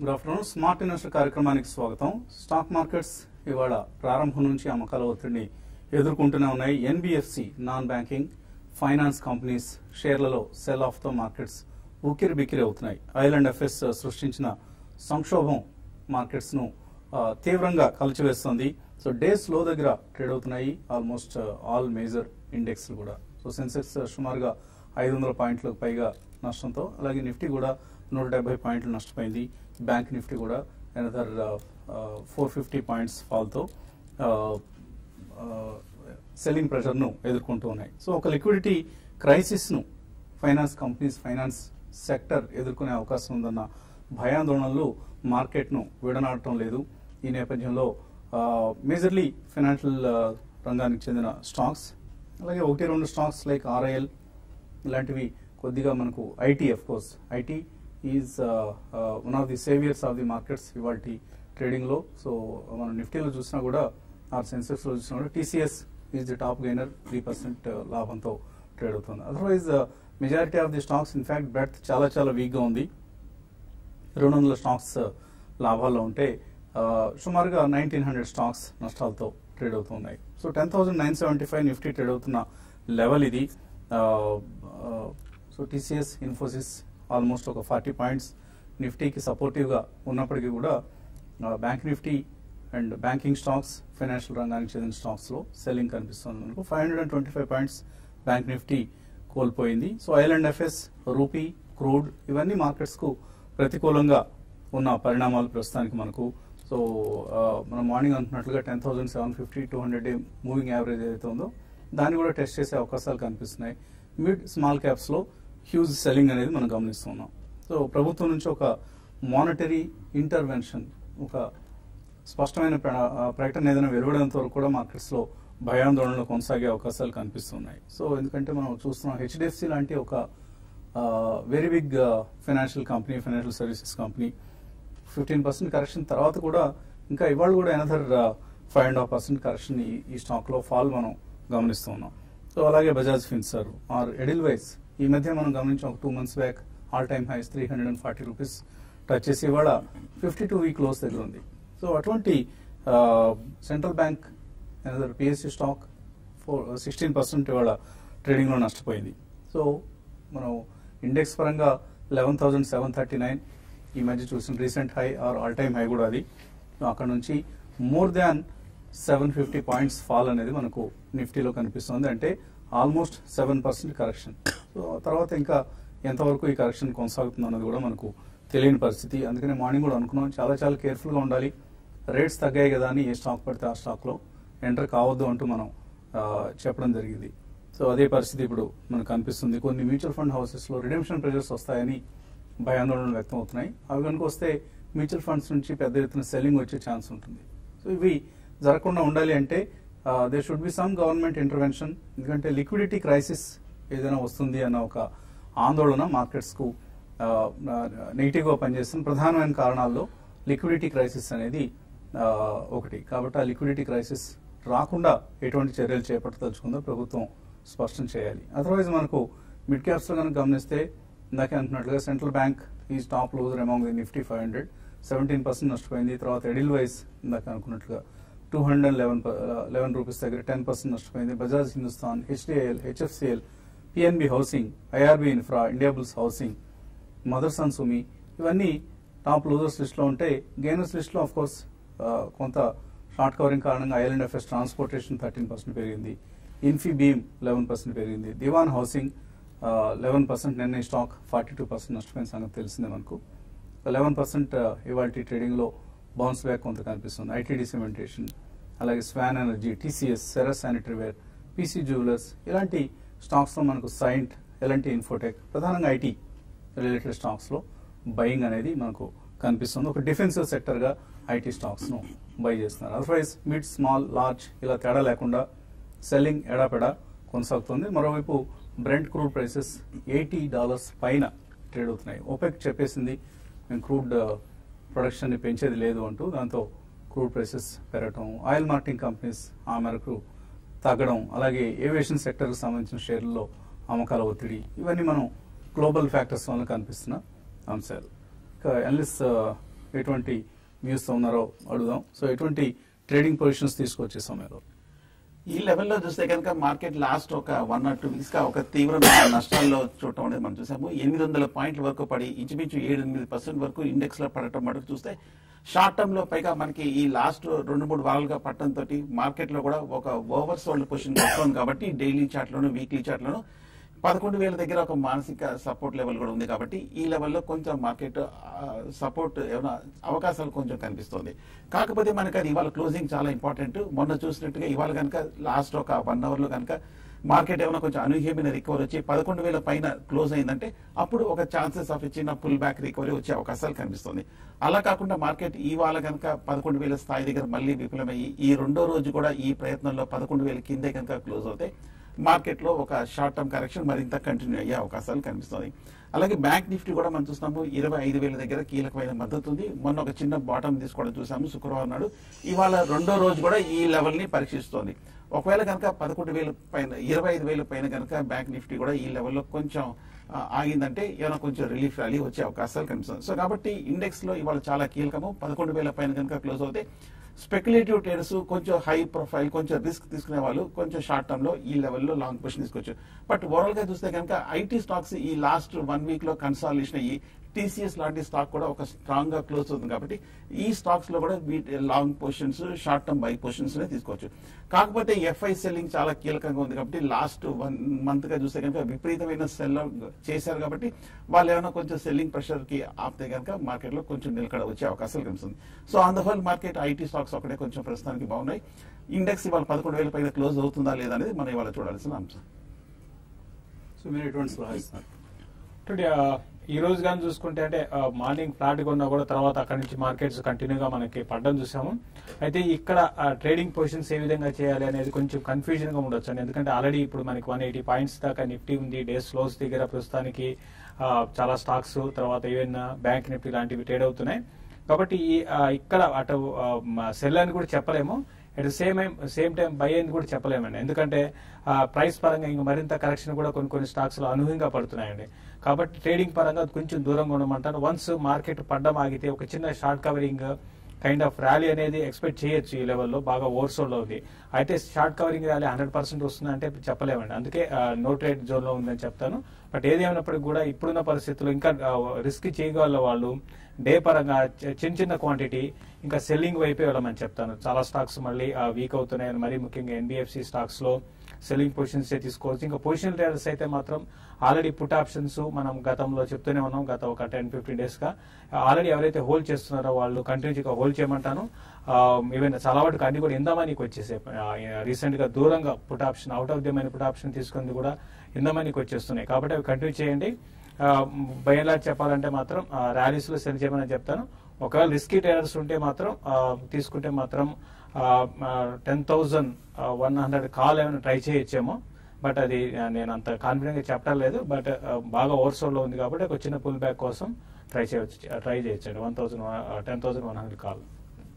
good afternoon smart investor కార్యక్రమానికి స్వాగతం stock markets ఇవాళ ప్రారంభం నుంచి అమ్మకాల ఒత్తిడిని ఎదుర్కొంటూనే ఉన్నాయి NBFC non banking finance companies షేర్లలో సెల్ ఆఫ్ తో మార్కెట్స్ ఉక్కిరి బిక్కిరి అవుతున్నాయి ఆయిల్ అండ్ ఎఫ్ఎస్ సృష్టించిన సంక్షోభం మార్కెట్స్ ను ఆ, తీవ్రంగా కలిచివేస్తుంది సో డేస్ లో దగ్గర ట్రేడ్ అవుతున్నాయి ఆల్మోస్ట్ ఆల్ మేజర్ ఇండెక్స్ కూడా సో సెన్సెక్స్ సుమారుగా ఐదు వందల పాయింట్లకు పైగా నష్టంతో అలాగే నిఫ్టీ కూడా నూట డెబ్బై పాయింట్లు నష్టపోయింది బ్యాంక్ నిఫ్టీ కూడా అనదర్ ఫోర్ ఫిఫ్టీ పాయింట్స్ ఫాల్తో సెల్లింగ్ ప్రెషర్ను ఎదుర్కొంటూ ఉన్నాయి సో ఒక లిక్విడిటీ క్రైసిస్ను ఫైనాన్స్ కంపెనీస్ ఫైనాన్స్ సెక్టర్ ఎదుర్కొనే అవకాశం ఉందన్న భయాందోళనలు మార్కెట్ను విడనాడటం లేదు ఈ నేపథ్యంలో మేజర్లీ ఫైనాన్షియల్ రంగానికి చెందిన స్టాక్స్ అలాగే ఒకటి రెండు స్టాక్స్ లైక్ ఆర్ఐఎల్ ఇలాంటివి కొద్దిగా మనకు IT of course IT is one of the saviours of the markets ఇవాళ ట్రేడింగ్లో సో మనం నిఫ్టీలో చూసినా కూడా ఆర్ సెన్సెక్స్లో చూసినా కూడా TCS is the top gainer three percent లాభంతో ట్రేడ్ అవుతుంది otherwise majority of the stocks in fact breadth చాలా చాలా వీక్గా ఉంది రెండు వందల స్టాక్స్ లాభాల్లో ఉంటే ఆ, సుమారుగా నైన్టీన్ హండ్రెడ్ స్టాక్స్ నష్టాలతో ట్రేడ్ అవుతున్నాయి so ten thousand nine seventy five Nifty trade అవుతున్న లెవెల్ ఇది ఆ, ఆ, సో టీసీఎస్ ఇన్ఫోసిస్ ఆల్మోస్ట్ ఒక ఫార్టీ పాయింట్స్ నిఫ్టీకి సపోర్టివ్గా ఉన్నప్పటికీ కూడా ఆ, bank Nifty and banking stocks financial రంగానికి చెందిన స్టాక్స్లో సెల్లింగ్ కనిపిస్తుంది మనకు five hundred and twenty five points bank Nifty కోల్పోయింది so IL and FS rupee crude ఇవన్నీ మార్కెట్స్కు ప్రతికూలంగా ఉన్న పరిణామాలు ప్రస్తుతానికి మనకు సో ఆ, మనం మార్నింగ్ అంటున్నట్లుగా ten thousand seven fifty two hundred moving average ఏదైతే ఉందో దాన్ని కూడా టెస్ట్ చేసే అవకాశాలు కనిపిస్తున్నాయి మిడ్ స్మాల్ క్యాప్స్లో హ్యూజ్ సెల్లింగ్ అనేది మనం గమనిస్తున్నాం సో ప్రభుత్వం నుంచి ఒక మానిటరీ ఇంటర్వెన్షన్ ఒక స్పష్టమైన ప్ర- ఆ, ప్రకటన ఏదైనా వెలువడేంత వరకు కూడా మార్కెట్స్లో భయాందోళనలు కొనసాగే అవకాశాలు కనిపిస్తున్నాయి సో ఎందుకంటే మనం చూస్తున్నాం హెచ్డిఎఫ్సి లాంటి ఒక very big financial company financial services company fifteen percent correction తర్వాత కూడా ఇంకా ఇవాళ కూడా another five and half percent correction ఈ ఈ స్టాక్లో ఫాల్ మనం గమనిస్తూ ఉన్నాం సో అలాగే Bajaj Finserv or Edelweiss ఈ మధ్య మనం గమనించాం ఒక two months back all time highs three hundred and forty rupees touch చేసి ఇవాళ ఫిఫ్టీ టూ వీక్ లోస్ దగ్గర ఉంది సో అటువంటి central bank another PSC stock four sixteen percent ఇవాళ ట్రేడింగ్లో నష్టపోయింది సో మనం ఇండెక్స్ పరంగా eleven thousand seven thirty nine ఈ మధ్య చూసిన recent high or all time high కూడా అది సో అక్కడ నుంచి more than seven fifty points fall అనేది మనకు నిఫ్టీలో కనిపిస్తుంది అంటే almost seven percent correction so తర్వాత ఇంకా ఎంతవరకు ఈ కరెక్షన్ కొనసాగుతుంది అన్నది కూడా మనకు తెలియని పరిస్థితి అందుకనే మార్నింగ్ కూడా అనుకున్నాం చాలా చాలా కేర్ఫుల్గా ఉండాలి రేట్స్ తగ్గాయి కదా అని ఏ స్టాక్ పడితే ఆ స్టాక్లో ఎంటర్ కావద్దు అంటూ మనం ఆ, చెప్పడం జరిగింది సో అదే పరిస్థితి ఇప్పుడు మనకు కనిపిస్తుంది కొన్ని మ్యూచువల్ ఫండ్ హౌసెస్లో రిడెంప్షన్ ప్రెజర్స్ వస్తాయని భయాందోళనలు వ్యక్తం అవుతున్నాయి అవి కనుక వస్తే మ్యూచువల్ ఫండ్స్ నుంచి పెద్ద ఎత్తున సెల్లింగ్ వచ్చే ఛాన్స్ ఉంటుంది సో ఇవి జరగకుండా ఉండాలి అంటే they should be some government intervention ఎందుకంటే లిక్విడిటీ క్రైసిస్ ఏదైనా వస్తుంది అన్న ఒక ఆందోళన మార్కెట్స్కు నెగిటివ్గా పనిచేస్తున్న ప్రధానమైన కారణాల్లో లిక్విడిటీ క్రైసిస్ అనేది ఆ, ఒకటి కాబట్టి ఆ లిక్విడిటీ క్రైసిస్ రాకుండా ఎటువంటి చర్యలు చేపట్టదలుచుకుందో ప్రభుత్వం స్పష్టం చేయాలి అదర్వైజ్ మనకు మిడ్ క్యాప్స్ లో కనుక గమనిస్తే ఇందాకే అంటున్నట్లుగా సెంట్రల్ బ్యాంక్ ఈ top loser among the Nifty five hundred seventeen percent నష్టపోయింది తర్వాత ఎడిల్ వైజ్ ఇందాక అనుకున్నట్లుగా two hundred eleven eleven rupees దగ్గర టెన్ పర్సెంట్ నష్టపోయింది Bajaj Hindustan HDIL HFCL PNB housing IRB infra India bulls housing Motherson Sumi ఇవన్నీ top losers list లో ఉంటే gainers list లో ఆఫ్ కోర్స్ కొంత షార్ట్ కవరింగ్ కారణంగా IL and FS transportation thirteen percent పెరిగింది Infy beam eleven percent పెరిగింది Dewan housing eleven percent నిన్న ఈ స్టాక్ ఫార్టీ టూ పర్సెంట్ నష్టపోయిన సంగతి తెలిసిందే మనకు లెవెన్ పర్సెంట్ ఇవాళ ట్రేడింగ్ లో బౌన్స్ బ్యాక్ కొంత కనిపిస్తుంది ఐటీడీ సిమెంటేషన్ అలాగే Swan energy TCS Cera sanitary ware PC jewellers ఇలాంటి స్టాక్స్ లో మనకు సైంట్ ఎలాంటి ఇన్ఫోటెక్ ప్రధానంగా ఐటీ రిలేటెడ్ స్టాక్స్ లో బయింగ్ అనేది మనకు కనిపిస్తుంది ఒక డిఫెన్సివ్ సెక్టర్ గా ఐటీ స్టాక్స్ ను బై చేస్తున్నారు అదర్వైజ్ మిడ్ స్మాల్ లార్జ్ ఇలా తేడా లేకుండా సెల్లింగ్ ఎడాపెడా కొనసాగుతుంది మరోవైపు Brent crude prices eighty dollars పైన ట్రేడ్ అవుతున్నాయి ఓపెక్ చెప్పేసింది మేము క్రూడ్ ప్రొడక్షన్ ని పెంచేది లేదు అంటూ దాంతో క్రూడ్ ప్రైసెస్ పెరగటం ఆయిల్ మార్కెటింగ్ కంపెనీస్ ఆ మేరకు తగ్గడం అలాగే ఏవియేషన్ సెక్టర్ కి సంబంధించిన షేర్లలో అమ్మకాల ఒత్తిడి ఇవన్నీ మనం గ్లోబల్ ఫ్యాక్టర్స్ వల్ల కనిపిస్తున్న అంశాలు ఇక అనలిస్ట్ ఎటువంటి వ్యూస్ ఉన్నారో అడుగుదాం సో ఎటువంటి ట్రేడింగ్ పొజిషన్స్ తీసుకొచ్చే సమయంలో ఈ లెవెల్లో చూస్తే కనుక మార్కెట్ లాస్ట్ ఒక వన్ ఆర్ టూ వీక్స్ గా ఒక తీవ్రమైన నష్టాల్లో చూడటం అనేది మనం చూసాము ఎనిమిది వందల పాయింట్ల వరకు పడి ఇంచుమించు ఏడు ఎనిమిది పర్సెంట్ వరకు ఇండెక్స్ లో పడటం మటుకు చూస్తే షార్ట్ టర్మ్ లో పైగా మనకి ఈ లాస్ట్ రెండు మూడు వారాలుగా పట్టడంతో మార్కెట్ లో కూడా ఒక ఓవర్ సోల్డ్ పొజిషన్ వస్తుంది కాబట్టి డైలీ చార్ట్ లోను వీక్లీ చార్ట్ లోను పదకొండు వేల దగ్గర ఒక మానసిక సపోర్ట్ లెవెల్ కూడా ఉంది కాబట్టి ఈ లెవెల్లో కొంచెం మార్కెట్ సపోర్ట్ ఏమైనా అవకాశాలు కొంచెం కనిపిస్తుంది కాకపోతే మనకి అది ఇవాళ క్లోజింగ్ చాలా ఇంపార్టెంట్ మొన్న చూసినట్టుగా ఇవాళ కనుక లాస్ట్ ఒక వన్ అవర్ లో కనుక మార్కెట్ ఏమైనా కొంచెం అనూహ్యమైన రికవరీ వచ్చి పదకొండు వేల పైన క్లోజ్ అయిందంటే అప్పుడు ఒక ఛాన్సెస్ ఆఫ్ చిన్న పుల్ బ్యాక్ రికవరీ వచ్చే అవకాశాలు కనిపిస్తుంది అలా కాకుండా మార్కెట్ ఇవాళ కనుక పదకొండు వేల స్థాయి దగ్గర మళ్ళీ విఫలమయ్యి ఈ రెండో రోజు కూడా ఈ ప్రయత్నంలో పదకొండు వేల కిందే కనుక క్లోజ్ అవుతాయి మార్కెట్ లో ఒక షార్ట్ టర్మ్ కరెక్షన్ మరింత కంటిన్యూ అయ్యే అవకాశాలు కనిపిస్తుంది అలాగే బ్యాంక్ నిఫ్టీ కూడా మనం చూస్తున్నాము ఇరవై ఐదు వేల దగ్గర కీలకమైన మద్దతు ఉంది మొన్న ఒక చిన్న బాటం తీసుకోవడం చూసాము శుక్రవారం నాడు ఇవాళ రెండో రోజు కూడా ఈ లెవెల్ ని పరీక్షిస్తోంది ఒకవేళ కనుక పదకొండు వేల పైన ఇరవై ఐదు వేల పైన కనుక బ్యాంక్ నిఫ్టీ కూడా ఈ లెవెల్లో కొంచెం ఆ, ఆగిందంటే ఏమైనా కొంచెం రిలీఫ్ ర్యాలీ వచ్చే అవకాశాలు కనిపిస్తుంది సో కాబట్టి ఇండెక్స్ లో ఇవాళ చాలా కీలకము పదకొండు వేల పైన కనుక క్లోజ్ అవుతే స్పెక్యులేటివ్ ట్రేడర్స్ కొంచెం హై ప్రొఫైల్ కొంచెం రిస్క్ తీసుకునే వాళ్ళు కొంచెం షార్ట్ టర్మ్ లో ఈ లెవెల్లో లాంగ్ పొజిషన్ తీసుకోవచ్చు బట్ ఓవరాల్ గా చూస్తే కనుక ఐటీ స్టాక్స్ ఈ లాస్ట్ వన్ వీక్ లో కన్సాలిడేషన్ అయ్యి టీసీఎస్ లాంటి స్టాక్ కూడా ఒక స్ట్రాంగ్ గా క్లోజ్ అవుతుంది కాబట్టి ఈ స్టాక్స్ లో కూడా వీటి long positions short term buy positions తీసుకోవచ్చు కాకపోతే ఎఫ్ఐ సెల్లింగ్ చాలా కీలకంగా ఉంది కాబట్టి లాస్ట్ వన్ మంత్ గా చూస్తే కనుక విపరీతమైన సెల్ చేశారు కాబట్టి వాళ్ళు ఏమైనా కొంచెం సెల్లింగ్ ప్రెషర్ కి ఆపితే కనుక మార్కెట్ లో కొంచెం నిలకడ వచ్చే అవకాశాలు కనిపిస్తుంది so on the whole market IT stocks ఒకటే కొంచెం ప్రస్తుతానికి బాగున్నాయి ఇండెక్స్ ఇవాళ పదకొండు వేల పైన క్లోజ్ అవుతుందా లేదా అనేది మనం ఇవాళ చూడాల్సిన అంశం సో మీరు ఎటువంటి సలహా ఇస్తున్నారు టుడే ఈ రోజు కానీ చూసుకుంటే అంటే మార్నింగ్ ఫ్లాట్ కొన్నా కూడా తర్వాత అక్కడి నుంచి మార్కెట్స్ కంటిన్యూగా మనకి పడ్డం చూసాము అయితే ఇక్కడ ట్రేడింగ్ పొజిషన్స్ ఏ విధంగా చేయాలి అనేది కొంచెం కన్ఫ్యూజన్ గా ఉండొచ్చు అండి ఎందుకంటే ఆల్రెడీ ఇప్పుడు మనకి వన్ ఎయిటీ పాయింట్స్ దాకా నిఫ్టీ ఉంది డే స్లోస్ దగ్గర ప్రస్తుతానికి ఆ, చాలా స్టాక్స్ తర్వాత ఈవెన్ బ్యాంక్ నిఫ్టీ లాంటివి ట్రేడ్ అవుతున్నాయి కాబట్టి ఈ ఆ, ఇక్కడ అటు సెల్ అని కూడా చెప్పలేము at the same same time buy అని కూడా చెప్పలేమండి ఎందుకంటే ప్రైస్ పరంగా ఇంకా మరింత కరెక్షన్ కూడా కొన్ని కొన్ని స్టాక్స్ లో అనూహ్యంగా పడుతున్నాయండి కాబట్టి ట్రేడింగ్ పరంగా కొంచెం దూరంగా ఉండమంటారు వన్స్ మార్కెట్ పడ్డం ఆగితే ఒక చిన్న short covering kind of rally అనేది ఎక్స్పెక్ట్ చేయొచ్చు ఈ లెవెల్లో బాగా ఓవర్సోల్డ్ లో ఉంది అయితే short covering rally hundred percent వస్తుందంటే చెప్పలేమండి అందుకే నో ట్రేడ్ జోన్ లో ఉందని చెప్తాను బట్ ఏది ఏమైనప్పటికీ కూడా ఇప్పుడున్న పరిస్థితుల్లో ఇంకా రిస్క్ చేయగల వాళ్ళు డే పరంగా చి- చిన్న చిన్న క్వాంటిటీ ఇంకా సెల్లింగ్ వైపే వెళ్ళమని చెప్తాను చాలా స్టాక్స్ మళ్ళీ వీక్ అవుతున్నాయి మరీ ముఖ్యంగా ఎన్బిఎఫ్సి స్టాక్స్ లో సెల్లింగ్ పొజిషన్స్ తీసుకోవచ్చు ఇంకా పొజిషన్ ట్రేడర్స్ అయితే మాత్రం ఆల్రెడీ పుట్ ఆప్షన్స్ మనం గతంలో చెప్తూనే ఉన్నాం గత ఒక టెన్ ఫిఫ్టీన్ డేస్ గా ఆల్రెడీ ఎవరైతే హోల్డ్ చేస్తున్నారో వాళ్ళు కంటిన్యూగా హోల్డ్ చేయమంటాను ఈవెన్ చాలా వాటికి అన్ని కూడా ఇందమనికి వచ్చేసాయి రీసెంట్ గా దూరంగా put option out of the money put option తీసుకుంది కూడా ఇందమనికి వచ్చేస్తున్నాయి కాబట్టి అవి కంటిన్యూ చేయండి బయలా చెప్పాలంటే మాత్రం ర్యాలీస్ లో సెల్ చేయమని చెప్తాను ఒకవేళ రిస్కీ ట్రేడర్స్ ఉంటే మాత్రం ఆ, తీసుకుంటే మాత్రం ten thousand one hundred call ఏమైనా ట్రై చేయొచ్చేమో బట్ అది ఆ, నేను అంత కాన్ఫిడెంట్ గా చెప్పడం లేదు బట్ బాగా ఓవర్సోల్ లో ఉంది కాబట్టి ఒక చిన్న పుల్ బ్యాక్ కోసం ట్రై చేయవచ్చు ట్రై చేయొచ్చండి one thousand ten thousand one hundred call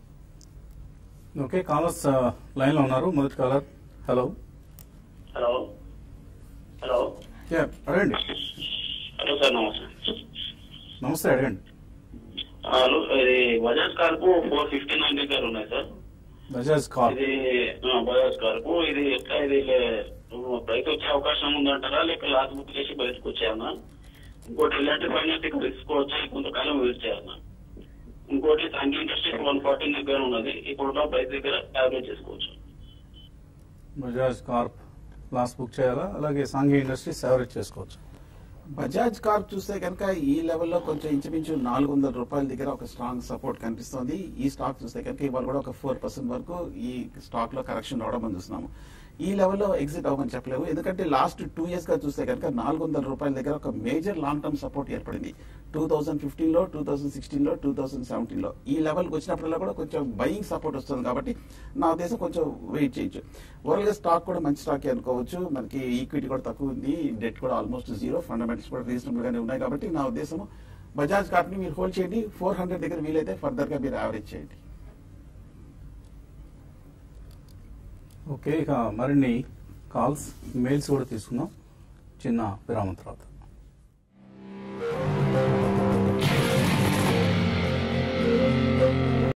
okay callers line లో ఉన్నారు మొదటి caller hello hello hello ya అడగండి హలో సార్ నమస్తే నమస్తే అడగండి హలో ఇది Bajaj corp four fifty nine దగ్గర ఉన్నాయి సార్ బజాజ్ కార్ ఇది ఆ, బజాజ్ కార్పు ఇది ఎట్లా ఇది ప్రైస్ వచ్చే అవకాశం ఉందంటారా లేక లాస్ బుక్ చేసి బయటకు వచ్చాయన్నా ఇంకోటి ఇలాంటి ఫైనాన్స్ ఇక్కడ రిస్క్ వచ్చి కొంతకాలం వెయిట్ చేయాలన్నా ఇంకోటి సంఖ్య ఇండస్ట్రీస్ వన్ ఫార్టీ దగ్గర ఉన్నది ఇప్పుడున్న ప్రైస్ దగ్గర యావరేజ్ చేసుకోవచ్చు బజాజ్ కార్ప్ లాస్ బుక్ చేయాలా అలాగే సాంఘీ ఇండస్ట్రీస్ యావరేజ్ చేసుకోవచ్చు బజాజ్ కార్ చూస్తే కనుక ఈ లెవెల్లో కొంచెం ఇంచుమించు నాలుగు వందల రూపాయల దగ్గర ఒక స్ట్రాంగ్ సపోర్ట్ కనిపిస్తుంది ఈ స్టాక్ చూస్తే కనుక ఇవాళ కూడా ఒక ఫోర్ పర్సెంట్ వరకు ఈ స్టాక్ లో కరెక్షన్ రావడం మనం చూస్తున్నాము ఈ లెవెల్లో ఎగ్జిట్ అవ్వమని చెప్పలేము ఎందుకంటే లాస్ట్ టూ ఇయర్స్ గా చూస్తే కనుక నాలుగు వందల రూపాయల దగ్గర ఒక మేజర్ లాంగ్ టర్మ్ సపోర్ట్ ఏర్పడింది టూ థౌసండ్ ఫిఫ్టీన్ లో టూ థౌసండ్ సిక్స్టీన్ లో టూ థౌసండ్ సెవెంటీన్ లో ఈ లెవెల్కి వచ్చినప్పుడల్లా కూడా కొంచెం బయింగ్ సపోర్ట్ వస్తుంది కాబట్టి నా ఉద్దేశం కొంచెం వెయిట్ చేయొచ్చు ఓవరాల్ గా స్టాక్ కూడా మంచి స్టాక్ అనుకోవచ్చు మనకి ఈక్విటీ కూడా తక్కువ ఉంది డెట్ కూడా ఆల్మోస్ట్ జీరో ఫండమెంటల్స్ కూడా రీజనబుల్ గానే ఉన్నాయి కాబట్టి నా ఉద్దేశం బజాజ్ కార్డ్ ని మీరు హోల్డ్ చేయండి ఫోర్ హండ్రెడ్ దగ్గర వీలైతే ఫర్దర్ గా మీరు యావరేజ్ చేయండి ఓకే ఇక మరిన్ని కాల్స్ మెయిల్స్ కూడా తీసుకుందాం చిన్న విరామం తర్వాత